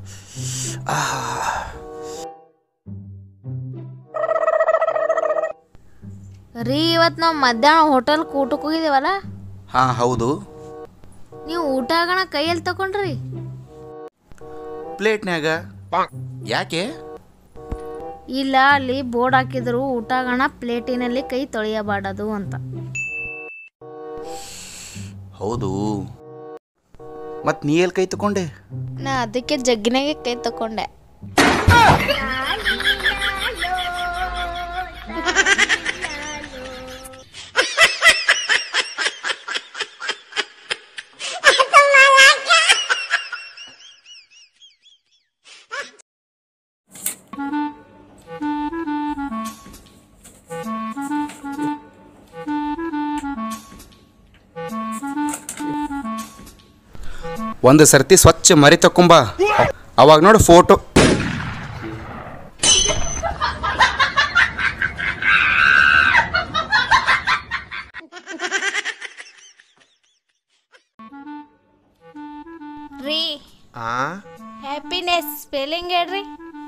ರೀ ಇವತ್ತು ನಾವು ಮಧ್ಯಾಹ್ನ ಹೋಟೆಲ್ ಊಟಕ್ಕೆ ಹೋಗಿದ್ದೀವಲ್ಲ ಹಾಂ ಹೌದು ನೀವು ಊಟ ಆಗೋಣ ಕೈಯಲ್ಲಿ ತಗೊಂಡ್ರಿ ಪ್ಲೇಟ್ನ್ಯಾಗ ಯಾಕೆ ಇಲ್ಲ ಅಲ್ಲಿ ಬೋರ್ಡ್ ಹಾಕಿದ್ರು ಊಟ ಆಗೋಣ ಪ್ಲೇಟಿನಲ್ಲಿ ಕೈ ತೊಳೆಯಬಾರದು ಅಂತ ಹೌದು ಮತ್ತು ನೀ ಎಲ್ಲಿ ಕೈ ತಗೊಂಡೆ ನಾ ಅದಕ್ಕೆ ಜಗ್ಗಿನಾಗೆ ಕೈ ತಕೊಂಡೆ ಒಂದು ಸರ್ತಿ ಸ್ವಚ್ಛ ಮರಿ ತಕೊಂಬ ಅವಾಗ ನೋಡಿ ಫೋಟೋ ರೀ ಆ ಹ್ಯಾಪಿನೆಸ್ ಸ್ಪೆಲ್ಲಿಂಗ್ ಹೇಳ್ರಿ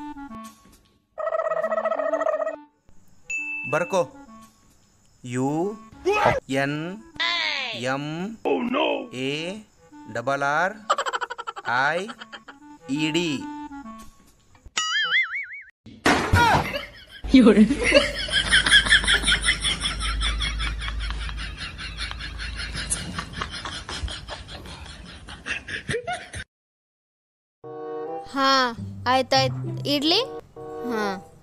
ಬರ್ಕೋ U N M A double R I E D ಹಾ ಆಯ್ತಾಯ್ತು ಇಡ್ಲಿ ಹಾ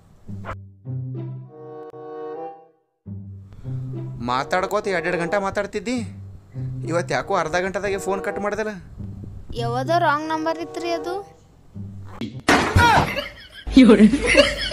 ಮಾತಾಡ್ಕೋತ ಎರಡೆರಡು ಗಂಟೆ ಮಾತಾಡ್ತಿದ್ದಿ ಇವತ್ತು ಯಾಕೋ ಅರ್ಧ ಗಂಟೆದಾಗೆ ಫೋನ್ ಕಟ್ ಮಾಡ್ದಲ್ಲ ಯಾವ್ದೋ ರಾಂಗ್ ನಂಬರ್ ಇತ್ರಿ ಅದು